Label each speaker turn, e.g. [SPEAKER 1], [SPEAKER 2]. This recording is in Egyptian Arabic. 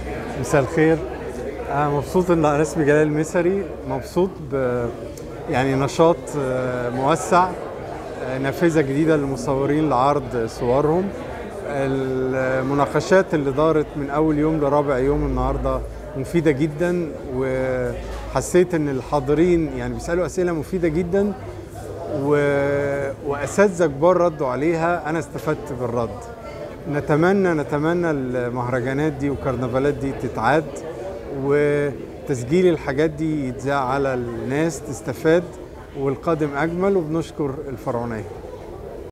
[SPEAKER 1] مساء الخير أنا مبسوط إن رسمي جلال المسري مبسوط ب يعني نشاط آه، موسع آه، نافذة جديدة للمصورين لعرض صورهم المناقشات اللي دارت من أول يوم لرابع يوم النهاردة مفيدة جدا وحسيت إن الحاضرين يعني بيسألوا أسئلة مفيدة جدا و... وأساتذة كبار ردوا عليها أنا استفدت بالرد نتمنى نتمنى المهرجانات دي والكرنفالات دي تتعاد وتسجيل الحاجات دي يتذاع على الناس تستفاد والقادم أجمل وبنشكر الفرعونية